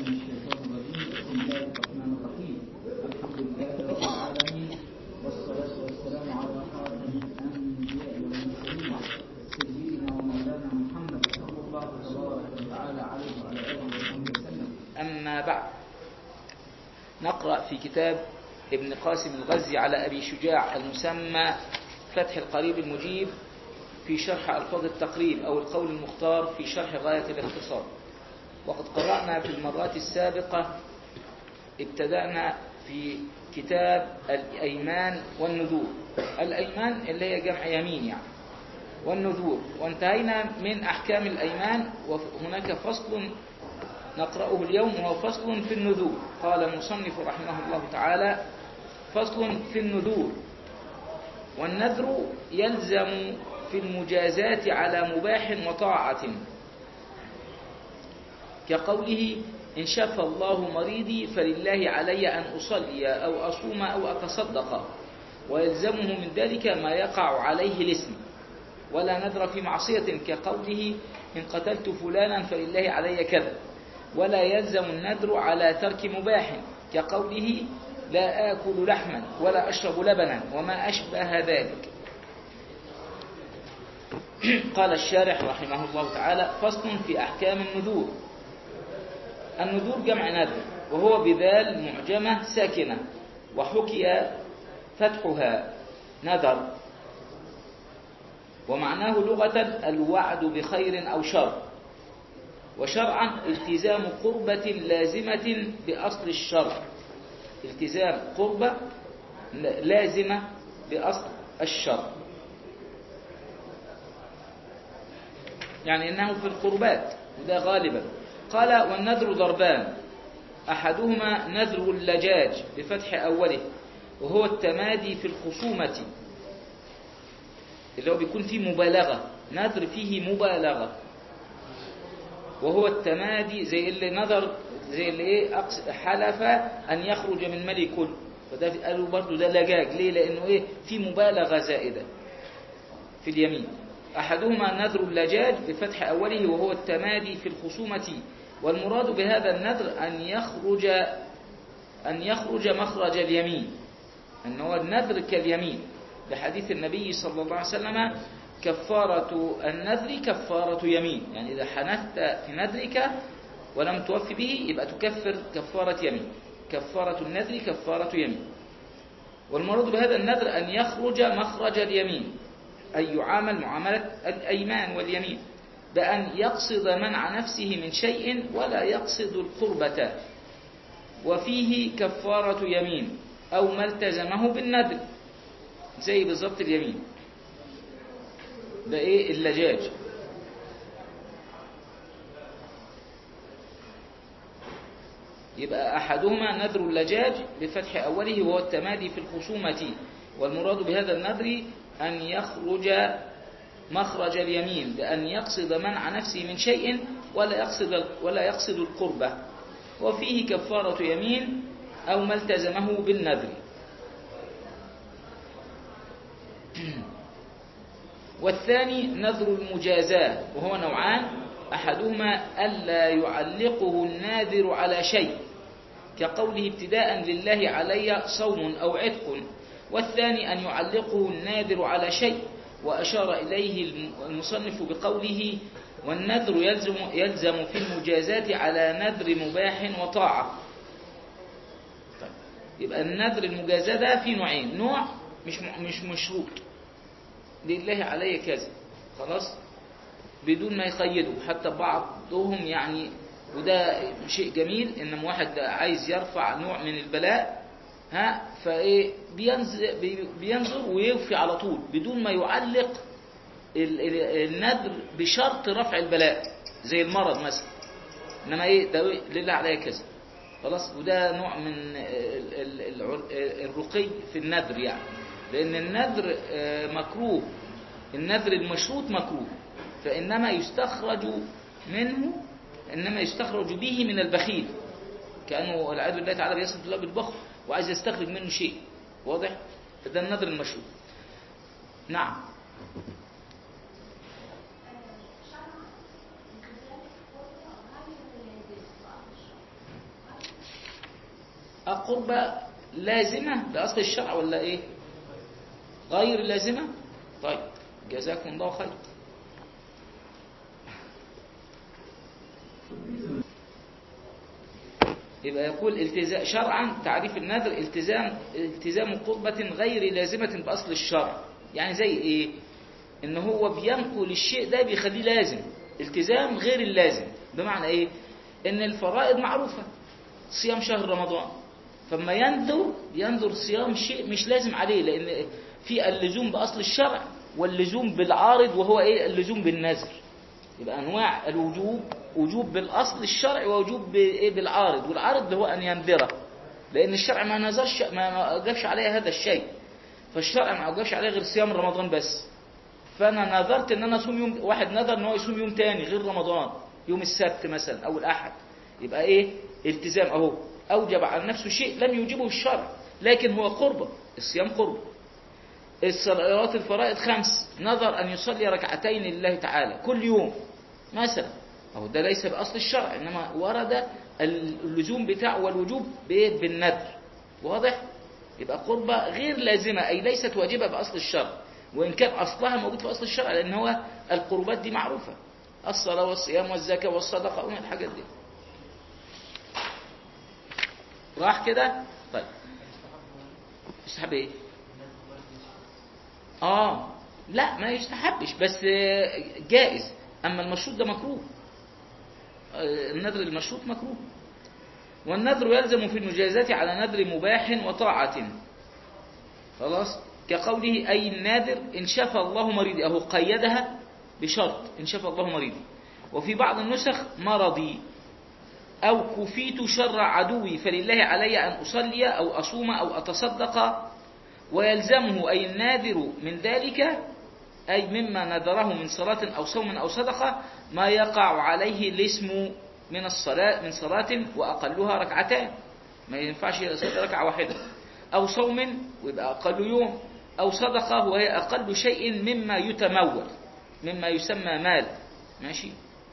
الشيطان الرجيم بسم الله الرحمن الرحيم الحمد لله رب العالمين والصلاة والسلام على خاتم الأنبياء والمرسلين سيدنا ومولانا محمد صلى الله تبارك وتعالى عليه وعلى آله وصحبه وسلم أما بعد نقرأ في كتاب ابن قاسم الغزي على أبي شجاع المسمى فتح القريب المجيب في شرح ألفاظ التقريب أو القول المختار في شرح غاية الاختصار وقد قرأنا في المرات السابقة ابتدأنا في كتاب الأيمان والنذور الأيمان اللي هي جمع يمين يعني والنذور وانتهينا من أحكام الأيمان وهناك فصل نقرأه اليوم وهو فصل في النذور قال المصنف رحمه الله تعالى فصل في النذور والنذر يلزم في المجازات على مباح وطاعة كقوله إن شفى الله مريضي فلله علي أن أصلي أو أصوم أو أتصدق ويلزمه من ذلك ما يقع عليه الاسم ولا نذر في معصية كقوله إن قتلت فلانا فلله علي كذا ولا يلزم النذر على ترك مباح كقوله لا آكل لحما ولا أشرب لبنا وما أشبه ذلك قال الشارح رحمه الله تعالى فصل في أحكام النذور النذور جمع نذر وهو بذال معجمة ساكنة وحكي فتحها نذر ومعناه لغة الوعد بخير أو شر وشرعا التزام قربة لازمة بأصل الشرع التزام قربة لازمة بأصل الشرع يعني إنه في القربات وده غالبا قال والنذر ضربان أحدهما نذر اللجاج بفتح أوله وهو التمادي في الخصومة اللي هو بيكون فيه مبالغة نذر فيه مبالغة وهو التمادي زي اللي نذر زي اللي ايه حلف ان يخرج من ملك كل فده قالوا برضه ده لجاج ليه لانه ايه في مبالغه زائده في اليمين احدهما نذر اللجاج بفتح اوله وهو التمادي في الخصومه والمراد بهذا النذر ان يخرج ان يخرج مخرج اليمين ان هو النذر كاليمين لحديث النبي صلى الله عليه وسلم كفارة النذر كفارة يمين يعني إذا حنثت في نذرك ولم توفي به يبقى تكفر كفارة يمين كفارة النذر كفارة يمين والمراد بهذا النذر أن يخرج مخرج اليمين أي يعامل معاملة الأيمان واليمين بأن يقصد منع نفسه من شيء ولا يقصد القربة وفيه كفارة يمين أو ما التزمه بالنذر زي بالضبط اليمين ده ايه اللجاج يبقى أحدهما نذر اللجاج بفتح أوله وهو التمادي في الخصومة والمراد بهذا النذر أن يخرج مخرج اليمين بأن يقصد منع نفسه من شيء ولا يقصد ولا يقصد القربة وفيه كفارة يمين أو ما التزمه بالنذر والثاني نذر المجازاة وهو نوعان أحدهما ألا يعلقه الناذر على شيء كقوله ابتداء لله علي صوم أو عتق والثاني أن يعلقه الناذر على شيء وأشار إليه المصنف بقوله والنذر يلزم, يلزم في المجازات على نذر مباح وطاعة طيب. يبقى النذر المجازاة ده في نوعين نوع مش مش مشروط لله علي كذا خلاص بدون ما يقيدوا حتى بعضهم يعني وده شيء جميل ان واحد عايز يرفع نوع من البلاء ها فايه بينظر, بينظر ويوفي على طول بدون ما يعلق النذر بشرط رفع البلاء زي المرض مثلا انما ايه ده لله علي كذا خلاص وده نوع من الرقي في النذر يعني لأن النذر مكروه النذر المشروط مكروه فإنما يستخرج منه إنما يستخرج به من البخيل كأنه والعياذ بالله تعالى بيصف الله بالبخل وعايز يستخرج منه شيء واضح فده النذر المشروط نعم القربة لازمة بأصل الشرع ولا إيه غير لازمة طيب جزاكم الله خير يبقى يقول التزام شرعا تعريف النذر التزام التزام قربة غير لازمة بأصل الشرع يعني زي ايه ان هو بينقل الشيء ده بيخليه لازم التزام غير اللازم بمعنى ايه ان الفرائض معروفة صيام شهر رمضان فما ينذر ينذر صيام شيء مش لازم عليه لان في اللزوم بأصل الشرع واللزوم بالعارض وهو ايه اللزوم بالنذر يبقى انواع الوجوب وجوب بالاصل الشرعي ووجوب بايه بالعارض والعارض اللي هو ان ينذره لان الشرع ما نزلش ما ما اوجبش عليه هذا الشيء فالشرع ما اوجبش عليه غير صيام رمضان بس فانا نذرت ان انا اصوم يوم واحد نذر ان هو يصوم يوم تاني غير رمضان يوم السبت مثلا او الاحد يبقى ايه التزام اهو اوجب على نفسه شيء لم يوجبه الشرع لكن هو قربه الصيام قربه الصلوات الفرائض خمس نظر أن يصلي ركعتين لله تعالى كل يوم مثلا أهو ده ليس بأصل الشرع إنما ورد اللزوم بتاعه والوجوب بإيه؟ بالندر واضح يبقى قربة غير لازمة أي ليست واجبة بأصل الشرع وإن كان أصلها موجود في أصل الشرع لأن هو القربات دي معروفة الصلاة والصيام والزكاة والصدقة ومن الحاجات دي راح كده طيب يستحب ايه اه لا ما يستحبش بس جائز اما المشروط ده مكروه النذر المشروط مكروه والنذر يلزم في المجازات على نذر مباح وطاعة خلاص كقوله أي الناذر إن شفى الله مريضي أهو قيدها بشرط إن شفى الله مريضي وفي بعض النسخ مرضي أو كفيت شر عدوي فلله علي أن أصلي أو أصوم أو أتصدق ويلزمه أي الناذر من ذلك أي مما نذره من صلاة أو صوم أو صدقة ما يقع عليه الاسم من الصلاة من صلاة وأقلها ركعتان ما ينفعش يصلي ركعة واحدة أو صوم ويبقى أقل يوم أو صدقة وهي أقل شيء مما يتمول مما يسمى مال ماشي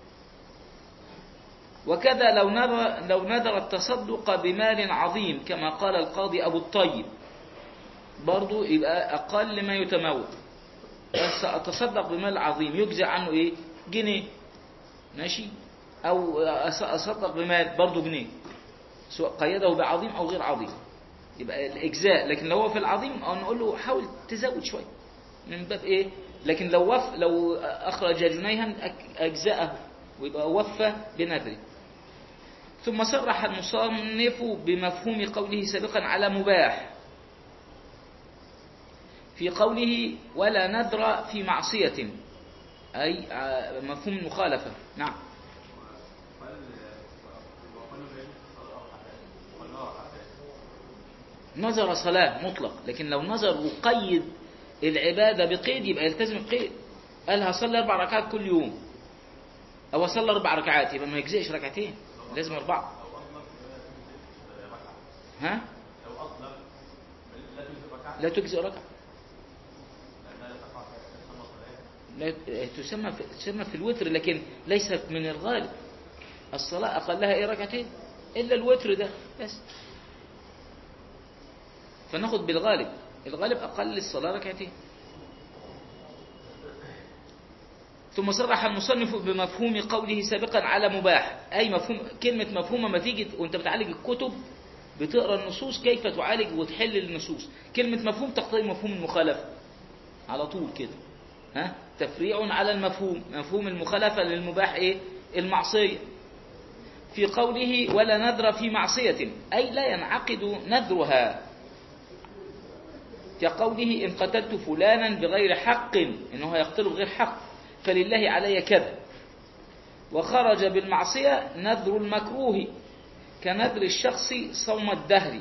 وكذا لو نذر لو نذر التصدق بمال عظيم كما قال القاضي أبو الطيب برضو يبقى أقل ما يتمول بس أتصدق بمال عظيم يجزع عنه إيه جنيه ماشي أو أصدق بمال برضو جنيه سواء قيده بعظيم أو غير عظيم يبقى الإجزاء لكن لو هو في العظيم أو نقول له حاول تزود شوية من باب إيه لكن لو وف لو أخرج جنيها أجزاءه ويبقى وفى بنذره ثم صرح المصنف بمفهوم قوله سابقا على مباح في قوله ولا نذر في معصية أي مفهوم المخالفة نعم نظر صلاة مطلق لكن لو نظر وقيد العبادة بقيد يبقى يلتزم القيد قال هصلي أربع ركعات كل يوم أو أصلي أربع ركعات يبقى ما يجزئش ركعتين لازم أربعة ها لا تجزئ ركعة لا تسمى في, تسمى في الوتر لكن ليست من الغالب الصلاة أقلها إيه ركعتين إلا الوتر ده بس فناخد بالغالب الغالب أقل الصلاة ركعتين ثم صرح المصنف بمفهوم قوله سابقا على مباح أي مفهوم كلمة مفهومة ما تيجي وانت بتعالج الكتب بتقرأ النصوص كيف تعالج وتحل النصوص كلمة مفهوم تقتضي مفهوم المخالفة على طول كده ها تفريع على المفهوم مفهوم المخالفة للمباح ايه المعصية في قوله ولا نذر في معصية أي لا ينعقد نذرها كقوله إن قتلت فلانا بغير حق إنه يقتله بغير حق فلله علي كذا وخرج بالمعصية نذر المكروه كنذر الشخص صوم الدهر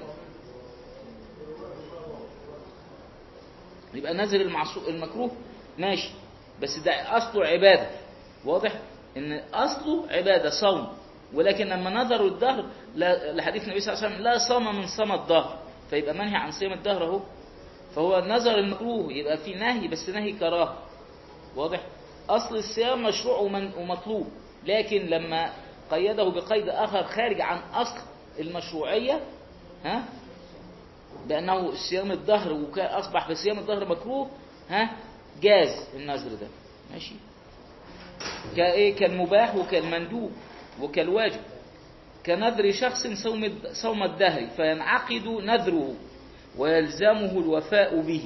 يبقى نذر المكروه ماشي بس ده أصله عبادة واضح إن أصله عبادة صوم ولكن لما نذروا الدهر لحديث النبي صلى الله عليه وسلم لا صام من صام الدهر فيبقى منهي عن صيام الدهر اهو فهو نظر المكروه يبقى في نهي بس نهي كراهه واضح أصل الصيام مشروع ومطلوب لكن لما قيده بقيد آخر خارج عن أصل المشروعية ها بأنه صيام الظهر وأصبح في صيام الظهر مكروه ها جاز النذر ده ماشي كايه كالمباح وكالمندوب وكالواجب كنذر شخص صوم صوم الدهر فينعقد نذره ويلزمه الوفاء به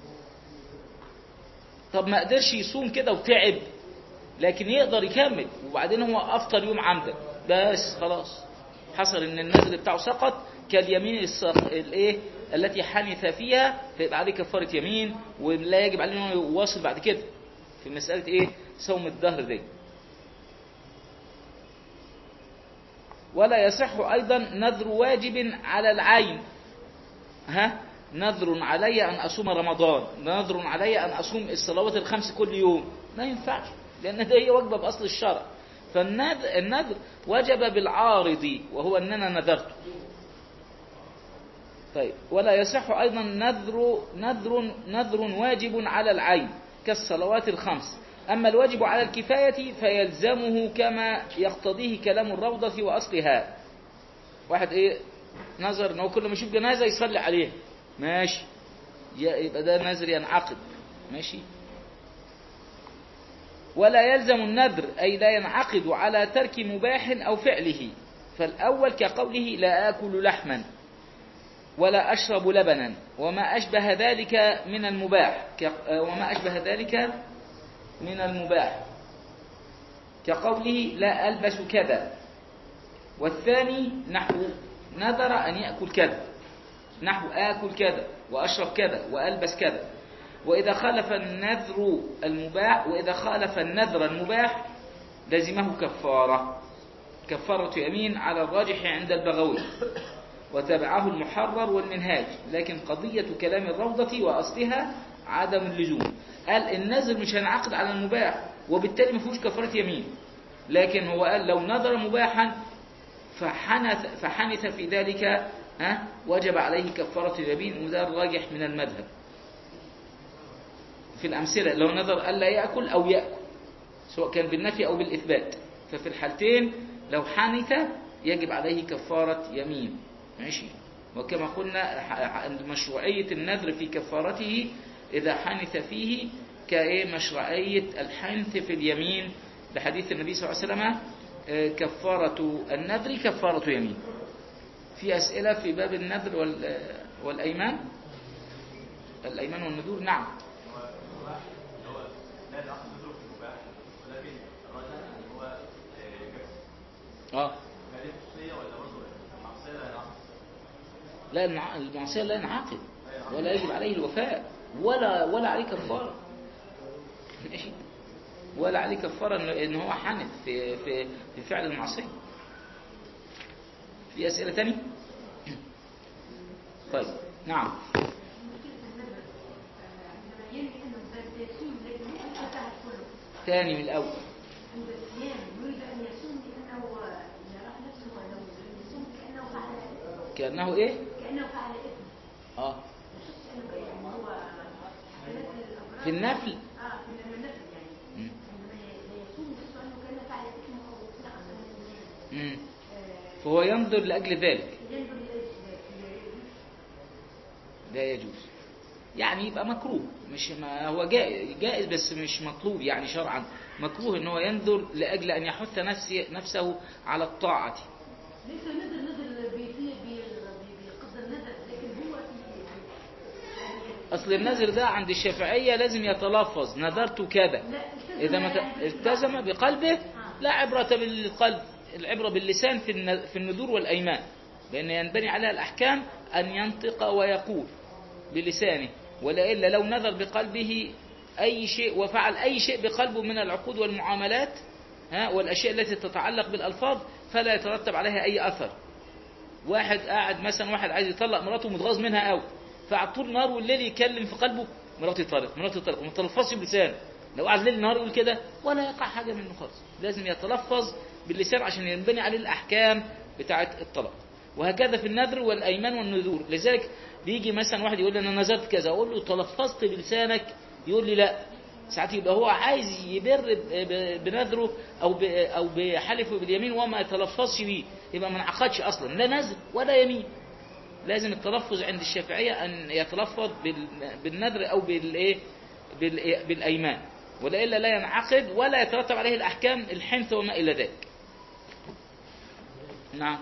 طب ما قدرش يصوم كده وتعب لكن يقدر يكمل وبعدين هو افطر يوم عمدا بس خلاص حصل ان النذر بتاعه سقط كاليمين الص- الايه التي حنث فيها فيبقى عليه كفاره يمين ولا يجب عليه انه يواصل بعد كده في مساله ايه صوم الدهر دي ولا يصح ايضا نذر واجب على العين ها نذر علي ان اصوم رمضان نذر علي ان اصوم الصلوات الخمس كل يوم ما ينفعش لان ده هي واجبه باصل الشرع فالنذر النذر وجب بالعارض وهو اننا نذرته طيب ولا يصح ايضا نذر نذر نذر واجب على العين كالصلوات الخمس اما الواجب على الكفايه فيلزمه كما يقتضيه كلام الروضه واصلها واحد ايه نظر ان هو كل ما يشوف جنازه يصلي عليها ماشي ي- يبقى ده نذر ينعقد ماشي ولا يلزم النذر أي لا ينعقد على ترك مباح أو فعله فالأول كقوله لا آكل لحما ولا أشرب لبنا وما أشبه ذلك من المباح ك- وما أشبه ذلك من المباح كقوله لا ألبس كذا والثاني نحو نذر أن يأكل كذا نحو آكل كذا وأشرب كذا وألبس كذا وإذا خالف النذر المباح وإذا خالف النذر المباح لزمه كفارة كفارة يمين على الراجح عند البغوي وتبعه المحرر والمنهاج لكن قضية كلام الروضة وأصلها عدم اللزوم قال النذر مش هينعقد على المباح وبالتالي ما فيهوش كفارة يمين لكن هو قال لو نذر مباحا فحنث, فحنث في ذلك ها وجب عليه كفارة اليمين وده الراجح من المذهب في الأمثلة لو نذر ألا يأكل أو يأكل سواء كان بالنفي أو بالإثبات ففي الحالتين لو حنث يجب عليه كفارة يمين ماشي وكما قلنا ح- ح- مشروعية النذر في كفارته إذا حنث فيه كإيه مشروعية الحنث في اليمين لحديث النبي صلى الله عليه وسلم آه، كفارة النذر كفارة يمين في أسئلة في باب النذر وال- آه، والأيمان الأيمان والنذور نعم اه لا المع- المعصية لا ينعقد ولا يجب عليه الوفاء ولا ولا عليه كفارة ماشي ولا عليه كفارة إن- ان هو حنث في في في فعل المعصية في أسئلة تاني طيب نعم تاني من الأول كأنه إيه اه في النفل مم. مم. فهو ينظر لأجل ذلك لا يجوز يعني يبقى مكروه مش ما هو جائز, جائز بس مش مطلوب يعني شرعا مكروه ان هو ينذر لاجل ان يحث نفسي نفسه على الطاعه ليس نذر نذر بيطيع بيقدر نذر لكن هو يعني اصل النذر ده عند الشافعيه لازم يتلفظ نذرت كذا لا اذا ما ت- التزم بقلبه لا عبره بالقلب العبره باللسان في الن- في النذور والايمان لان ينبني عليها الاحكام ان ينطق ويقول بلسانه ولا الا لو نذر بقلبه اي شيء وفعل اي شيء بقلبه من العقود والمعاملات ها والاشياء التي تتعلق بالالفاظ فلا يترتب عليها اي اثر واحد قاعد مثلا واحد عايز يطلق مراته متغاظ منها قوي فقعد طول النهار والليل يتكلم في قلبه مراتي طلق مراتي طلق وما تلفظش بلسانه لو قعد ليل نهار يقول كده ولا يقع حاجه منه خالص لازم يتلفظ باللسان عشان ينبني عليه الاحكام بتاعه الطلاق وهكذا في النذر والايمان والنذور لذلك بيجي مثلا واحد يقول لي انا نذرت كذا اقول له تلفظت بلسانك يقول لي لا ساعات يبقى هو عايز يبر ب- ب- بنذره او ب- او بحلفه باليمين وما يتلفظش بيه يبقى ما انعقدش اصلا لا نذر ولا يمين لازم التلفظ عند الشافعية أن يتلفظ بال- بالنذر أو بالإيه بالإيه؟ بالأيمان وإلا لا ينعقد ولا يترتب عليه الأحكام الحنث وما إلى ذلك نعم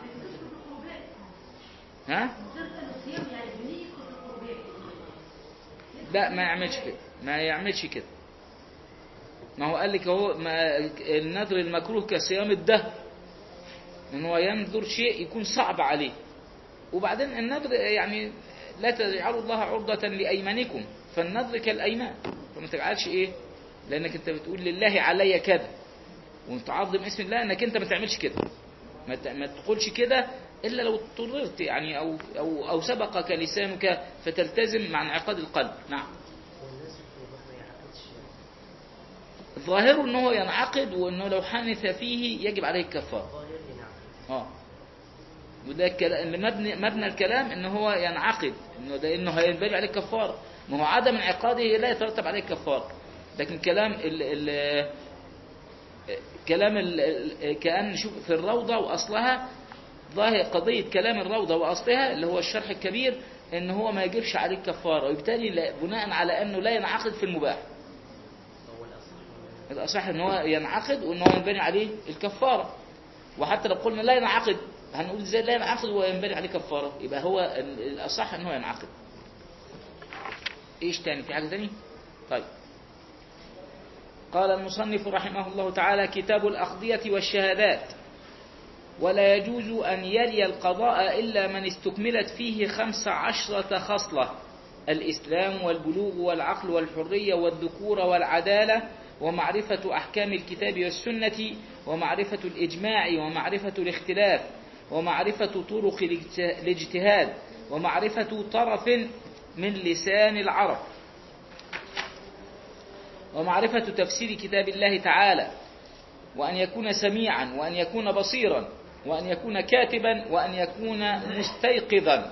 ها الصيام يعني بنية القربان لا ما يعملش كده ما يعملش كده ما هو قال لك اهو ما النذر المكروه كصيام الدهر ان هو ينذر شيء يكون صعب عليه وبعدين النذر يعني لا تجعلوا الله عرضة لأيمانكم فالنذر كالأيمان فما تجعلش ايه لانك انت بتقول لله علي كذا وتعظم اسم الله انك انت ما تعملش كده ما ت- ما تقولش كده الا لو اضطررت يعني او او او سبقك لسانك فتلتزم مع انعقاد القلب نعم والناس المباح ما يعقدش ظاهره ان هو ينعقد وانه لو حنث فيه يجب عليه الكفاره ظاهر نعم اه وده الكلام اللي مبني مبنى الكلام ان هو ينعقد انه ده انه هينبني عليه كفاره ما هو عدم انعقاده لا يترتب عليه كفاره لكن كلام ال ال كلام ال ال- كأن شوف في الروضة وأصلها ظاهر قضية كلام الروضة وأصلها اللي هو الشرح الكبير إن هو ما يجبش عليه كفارة وبالتالي لا- بناء على أنه لا ينعقد في المباح هو الأصح الأصح إن هو ينعقد وإن هو ينبني عليه الكفارة وحتى لو قلنا لا ينعقد هنقول ازاي لا ينعقد وينبني عليه كفارة يبقى هو ال- الأصح إن هو ينعقد إيش تاني في حاجة تاني طيب قال المصنف رحمه الله تعالى كتاب الأقضية والشهادات ولا يجوز أن يلي القضاء إلا من استكملت فيه خمس عشرة خصلة الإسلام والبلوغ والعقل والحرية والذكور والعدالة ومعرفة أحكام الكتاب والسنة ومعرفة الإجماع ومعرفة الاختلاف ومعرفة طرق الاجت- الاجتهاد ومعرفة طرف من لسان العرب ومعرفة تفسير كتاب الله تعالى وأن يكون سميعا وأن يكون بصيرا وأن يكون كاتبا وأن يكون مستيقظا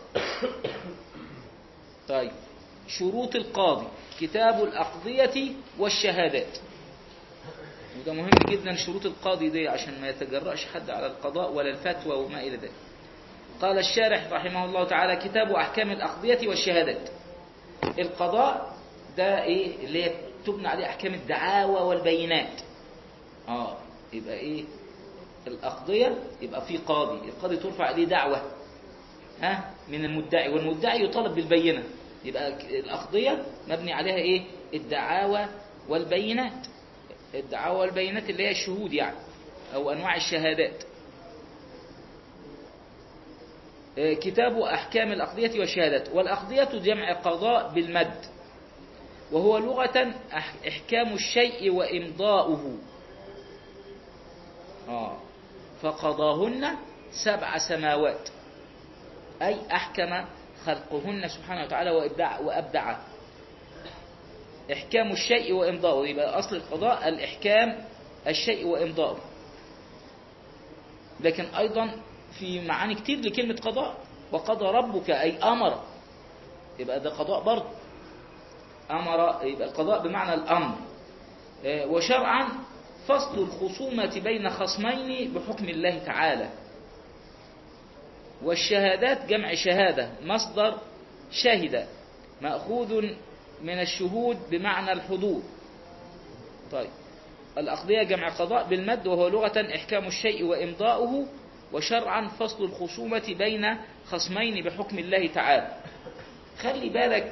طيب شروط القاضي كتاب الأقضية والشهادات وده مهم جدا شروط القاضي دي عشان ما يتجرأش حد على القضاء ولا الفتوى وما إلى ذلك قال الشارح رحمه الله تعالى كتاب أحكام الأقضية والشهادات القضاء ده ايه اللي هي تبنى عليه احكام الدعاوى والبينات اه يبقى ايه الاقضيه يبقى في قاضي القاضي ترفع عليه دعوه ها من المدعي والمدعي يطالب بالبينه يبقى ك- الاقضيه مبني عليها ايه الدعاوى والبينات الدعاوى والبينات اللي هي الشهود يعني او انواع الشهادات آه، كتاب أحكام الأقضية والشهادات والأقضية جمع قضاء بالمد وهو لغة أح- إحكام الشيء وإمضاؤه آه. فقضاهن سبع سماوات أي أحكم خلقهن سبحانه وتعالى وإبدع وأبدعه إحكام الشيء وإمضاؤه يبقى أصل القضاء الإحكام الشيء وإمضاؤه لكن أيضا في معاني كتير لكلمة قضاء وقضى ربك أي أمر يبقى ده قضاء برضه أمر يبقى القضاء بمعنى الأمر آه، وشرعا فصل الخصومة بين خصمين بحكم الله تعالى والشهادات جمع شهادة مصدر شهد مأخوذ من الشهود بمعنى الحضور طيب الأقضية جمع قضاء بالمد وهو لغة إحكام الشيء وإمضاؤه وشرعا فصل الخصومة بين خصمين بحكم الله تعالى خلي بالك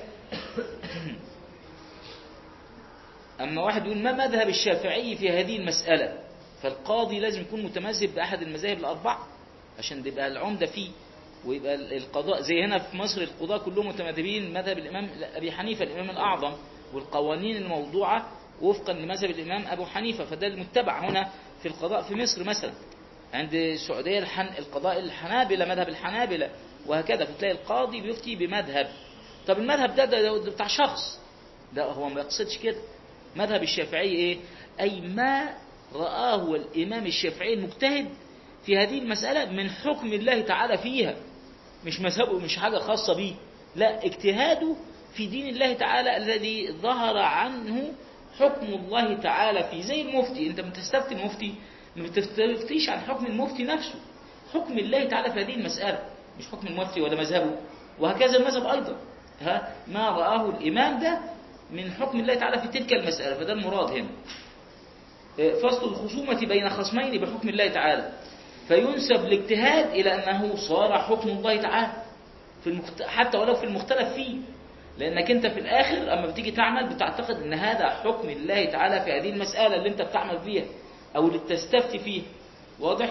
أما واحد يقول ما مذهب الشافعي في هذه المسألة فالقاضي لازم يكون متمذهب بأحد المذاهب الأربعة عشان تبقى العمدة فيه ويبقى القضاء زي هنا في مصر القضاة كلهم متمذهبين مذهب الإمام أبي حنيفة الإمام الأعظم والقوانين الموضوعة وفقا لمذهب الإمام أبو حنيفة فده المتبع هنا في القضاء في مصر مثلا عند السعودية الحن... القضاء الحنابلة مذهب الحنابلة وهكذا فتلاقي القاضي بيفتي بمذهب طب المذهب ده, ده, ده, ده بتاع شخص ده هو ما يقصدش كده مذهب الشافعي ايه اي ما رآه الامام الشافعي المجتهد في هذه المسألة من حكم الله تعالى فيها مش مذهبه مش حاجة خاصة بيه لا اجتهاده في دين الله تعالى الذي ظهر عنه حكم الله تعالى فيه زي المفتي انت بتستفتي المفتي ما بتفتيش عن حكم المفتي نفسه حكم الله تعالى في هذه المسألة مش حكم المفتي ولا مذهبه وهكذا المذهب أيضا ها ما رآه الإمام ده من حكم الله تعالى في تلك المسألة فده المراد هنا فصل الخصومة بين خصمين بحكم الله تعالى فينسب الاجتهاد إلى أنه صار حكم الله تعالى في المخت... حتى ولو في المختلف فيه لأنك أنت في الآخر أما بتيجي تعمل بتعتقد أن هذا حكم الله تعالى في هذه المسألة اللي أنت بتعمل فيها أو اللي بتستفتي فيه واضح؟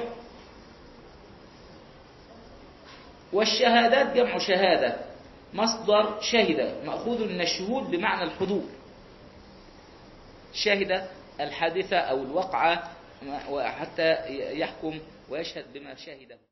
والشهادات جمع شهادة مصدر شهد مأخوذ من الشهود بمعنى الحضور شهد الحادثة أو الوقعة وحتى يحكم ويشهد بما شهده